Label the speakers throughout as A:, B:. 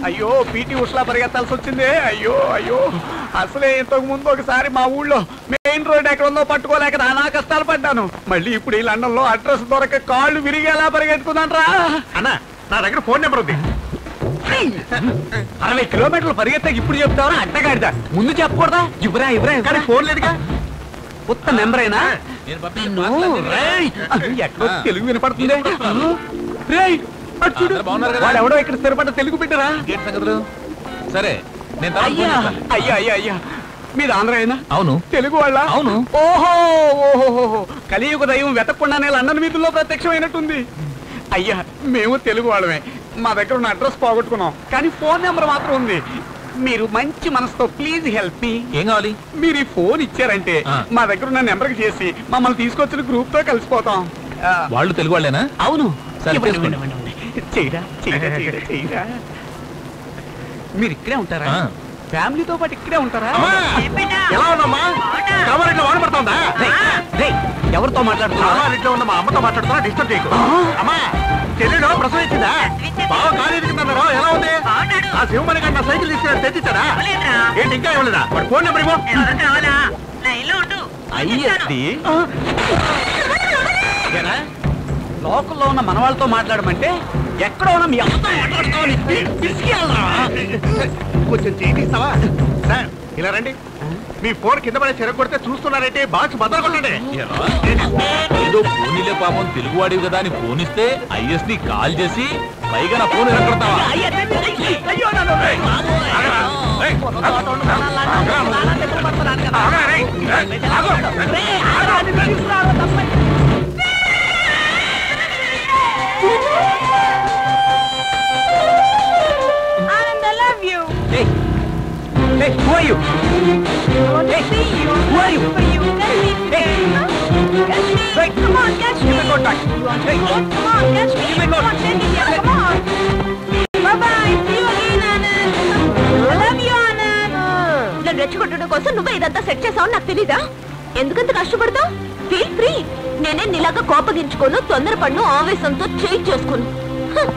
A: అయ్యో పీటీ ఉషలా పరిగెత్తాల్సి వచ్చిందే అయ్యో అయ్యో అసలే ఇంతకు ముందు ఒకసారి మా ఊళ్ళో మెయిన్ రోడ్ ఎక్కడ ఉందో పట్టుకోలేక నానా కష్టాలు పడ్డాను మళ్ళీ ఇప్పుడు ఈ లండన్ లో అడ్రస్ దొరక కాళ్ళు విరిగేలా పరిగెత్తుకున్నాను రా
B: అన్న నా దగ్గర ఫోన్ నెంబర్ ఉంది
A: అరవై కిలోమీటర్లు పరిగెత్తాక ఇప్పుడు చెప్తావా అడ్డగాడిదా ముందు చెప్పకూడదా ఇవ్వరా ఇవ్వరా
B: కానీ ఫోన్ లేదుగా
A: కొత్త నెంబర్ అయినా
C: నేను పంపించిన
A: నిన్ను,
C: పాటలన్నీ
A: రేయ్, అది ఎక్కడో తెలుగు వినపడుతుంది రేయ్, అటు చూడు.
C: అందరూ బాగున్నారు కదా?
A: వాడు ఎవడో ఇక్కడ స్థిరపడ్డ తెలుగు బిడ్డరా
C: ఇంకేంటి సంగతులు సరే నేను తర్వాత ఫోన్
A: అయ్యా
C: చేస్తాను.
A: అయ్యా అయ్యా అయ్యా మీది ఆంధ్ర అయినా
C: అవును
A: తెలుగు వాళ్ళ
C: అవును.
A: ఓహో ఓహో కలియుగ దైవం వెతకుండానే లండన్ వీధుల్లో ప్రత్యక్షమైనట్టుంది అయ్యా మేము తెలుగు వాళ్ళమే మా దగ్గర ఉన్న అడ్రస్ పోగొట్టుకున్నాం కానీ ఫోన్ నెంబర్ మాత్రం ఉంది మీరు మంచి మనసుతో ప్లీజ్ హెల్ప్ మీ
C: ఏం కావాలి
A: మీరు ఈ ఫోన్ ఇచ్చారంటే
C: ఆ.
A: మా దగ్గర ఉన్న నెంబర్ కి చేసి మమ్మల్ని తీసుకొచ్చిన గ్రూప్ తో కలిసిపోతాం ఆ,
C: వాళ్ళు తెలుగు వాళ్ళేనా
A: అవును
C: సరే,
A: ఇవ్వండి,
C: తీసుకోండి.
A: ఇవ్వండి, ఇవ్వండి. చెయ్యరా చెయ్యరా చెయ్యరా చెయ్యరా మీరు ఇక్కడే ఉంటారా
C: ఆ.
A: ఫ్యామిలీతో పాటు ఇక్కడే ఉంటారా
B: అమ్మా! ఎలా ఉన్నామ్మా కామారెడ్డిలో వాన పడుతుందా
A: రేయ్, రేయ్, ఎవరితో మాట్లాడుతున్నా
B: కామారెడ్డిలో ఉన్న మా అమ్మతో మాట్లాడుతున్నా డిస్టర్బ్ చేయకు అమ్మా చెల్లెడు ప్రసవించిందా బావ కాలేజీకి అన్నారు ఎలా ఉంది ఆ శివమణి గారు నా సైకిల్ తీసుకుని తెచ్చిచ్చాడా ఏంటి ఇంకా ఇవ్వలేదా వాడు ఫోన్ నెంబర్ ఇవ్వు
A: అయ్యది ఏరా, లోకల్లో ఉన్న మన వాళ్ళతో మాట్లాడమంటే ఎక్కడ ఉన్న మీ అమ్మతో మాట్లాడుతామని పిసికేయాలరా?
B: కొంచెం చేయిస్తావా సార్ ఇలా రండి మీ ఫోన్ కింద పడే చెరగ కొడితే చూస్తున్నారంటే బాక్స్ బద్దలు కొట్టండి
C: ఏదో ఫోనీలే పాపం తెలుగు వాడివి కదా అని ఫోన్ ఇస్తే ఐఎస్ ని కాల్ చేసి పైగా నా ఫోన్ ఎరగొడతావా
A: అయ్య, అయ్య, అయ్యో, నన్ను, రేయ్. రేయ్, ఆగు, అది తీసుకురారా, తప్పని.
D: Anand, I love you.
A: Hey, hey, who are you?
D: I want to see you.
A: Who are you?
D: For you. Catch me.
A: Hey.
D: Catch me.
A: Hey.
D: Come on, catch me.
A: Give me contact.
D: You want to
A: Hey.
D: go? Come on, catch me.
A: Give me
D: Come on,
A: contact.
D: take it here. Come on. Bye-bye. See you again, Anand. I love you, Anand. నన్ను రెచ్చగొట్టడం కోసం నువ్వే ఇదంతా set చేసావు నాకు తెలీదా ఎందుకంత కష్టపడతావు feel free నేనే నీలాగా కోపగించుకోను తొందరపడ్ను ఆవేశంతో చేయి చేసుకోను హ.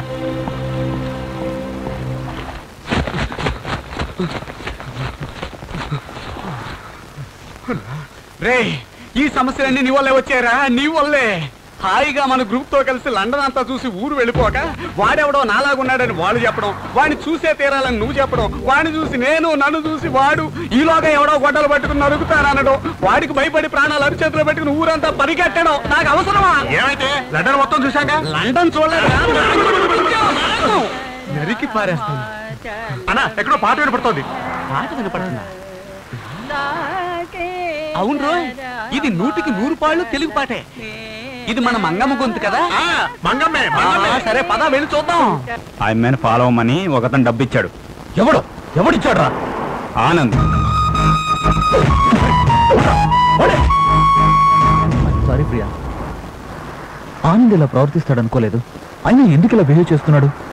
A: రేయ్ ఈ సమస్యలన్నీ నీ వల్లే వచ్చారా నీ వల్లే హాయిగా మన గ్రూప్ తో కలిసి లండన్ అంతా చూసి ఊరు వెళ్ళిపోక వాడెవడో నాలాగున్నాడని వాడు చెప్పడం వాడిని చూసే తీరాలని నువ్వు చెప్పడం వాడిని చూసి నేను నన్ను చూసి వాడు ఈలోగా ఎవడో గొడ్డలు పట్టుకుని నరుకుతానడం వాడికి భయపడి ప్రాణాలు అరిచేతిలో పెట్టుకుని ఊరంతా పరిగెట్టడం నాకు అవసరమా
B: ఏమైతే లండన్ మొత్తం చూశాక
A: లండన్ చూడలేదా నరికి పారేస్తాను
B: అన్న ఎక్కడో పాట వినపడుతోంది
A: పాట వినపడుతుందా అవును రోయ్ ఇది నూటికి నూరు పాళ్ళు తెలుగు పాటే ఇది మన మంగమ్మ గొంతు కదా
B: ఆ, మంగమ్మే మంగమ్మే
A: ఆ, సరే పద వెళ్ళి చూద్దాం
E: ఆమెను ఫాలో అవ్వమని ఒకతను డబ్బు ఇచ్చాడు
C: ఎవడు ఎవడిచ్చాడు రా
E: ఆనంద్
C: సారీ ప్రియా ఆనంద్ ఇలా ప్రవర్తిస్తాడు అనుకోలేదు అయినా ఎందుకు ఇలా బిహేవ్ చేస్తున్నాడు